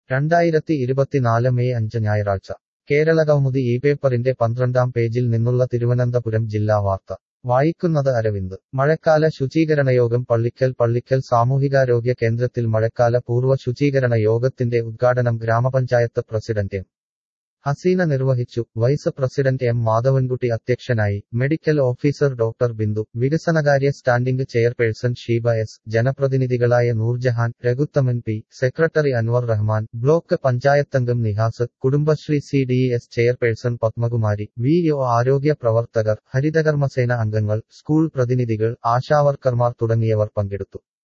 രണ്ടായിരത്തി ഇരുപത്തിനാല് മെയ് അഞ്ച് ഞായറാഴ്ച കേരളകൗമുദി ഈ പേപ്പറിന്റെ പന്ത്രണ്ടാം പേജിൽ നിന്നുള്ള തിരുവനന്തപുരം ജില്ലാ വാർത്ത വായിക്കുന്നത് അരവിന്ദ് മഴക്കാല ശുചീകരണയോഗം പള്ളിക്കൽ പള്ളിക്കൽ സാമൂഹികാരോഗ്യ കേന്ദ്രത്തിൽ മഴക്കാല പൂർവ്വ ശുചീകരണ യോഗത്തിന്റെ ഉദ്ഘാടനം ഗ്രാമപഞ്ചായത്ത് പ്രസിഡന്റ് എം ഹസീന നിർവഹിച്ചു വൈസ് പ്രസിഡന്റ് എം മാധവൻകുട്ടി അധ്യക്ഷനായി മെഡിക്കൽ ഓഫീസർ ഡോക്ടർ ബിന്ദു വികസനകാര്യ സ്റ്റാൻഡിംഗ് ചെയർപേഴ്സൺ ഷീബ എസ് ജനപ്രതിനിധികളായ Noorjahan Raghuthaman P secretary Anwar Rahman block പഞ്ചായത്തംഗം Nihas Kudumbashree C D S chairperson Padmakumari V O ആരോഗ്യ പ്രവർത്തകർ ഹരിതകർമ്മസേന അംഗങ്ങൾ സ്കൂൾ പ്രതിനിധികൾ ആശാവർക്കർമാർ തുടങ്ങിയവർ പങ്കെടുത്തു